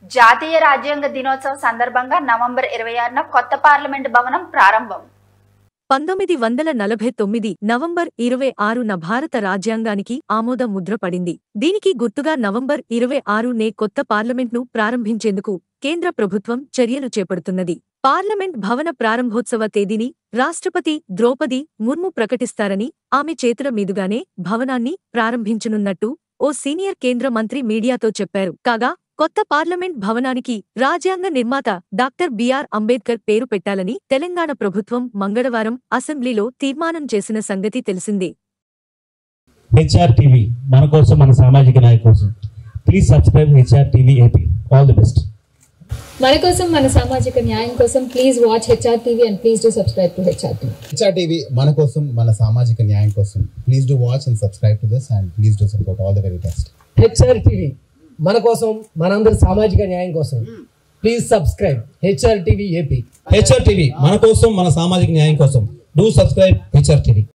జాతీయ రాజ్యాంగ దినోత్సవం సందర్భంగా నవంబర్ ఇరవై ఆరున కొత్త పార్లమెంట్ భవనం ప్రారంభం పంతొమ్మిది వందల నలభై తొమ్మిది నవంబర్ ఇరవై ఆరున భారత రాజ్యాంగానికి ఆమోద ముద్ర పడింది దీనికి గుర్తుగా నవంబర్ ఇరవై ఆరునే కొత్త పార్లమెంట్ను ప్రారంభించేందుకు కేంద్ర ప్రభుత్వం చర్యలు చేపడుతున్నది పార్లమెంట్ భవన ప్రారంభోత్సవ తేదీని రాష్ట్రపతి ద్రౌపది ముర్ము ప్రకటిస్తారని ఆమె చేతుల మీదుగానే భవనాన్ని ప్రారంభించనున్నట్టు ఓ సీనియర్ కేంద్ర మంత్రి మీడియాతో చెప్పారు కాగా కొత్త పార్లమెంట్ భవనానికి రాజ్యాంగ నిర్మాత డాక్టర్ బిఆర్ అంబేద్కర్ పేరు పెట్టాలని తెలంగాణ ప్రభుత్వం మంగళవారం అసెంబ్లీలో తీర్మానం చేసిన సంగతి తెలిసిందే హెచ్ఆర్ టీవీ మన కోసం మన సామాజిక నాయ కోసం please subscribe HR TV AP all the best మన కోసం మన సామాజిక న్యాయం కోసం please watch HR TV and please do subscribe to HR TV HR TV మన కోసం మన సామాజిక న్యాయం కోసం please do watch and subscribe to this and please do support all the very best HR TV మన కోసం మనందరి సామాజిక న్యాయం కోసం please subscribe HR TV AP HR TV మన కోసం మన సామాజిక న్యాయం కోసం డూ సబ్స్క్రైబ్ హెచ్ఆర్ టీవీ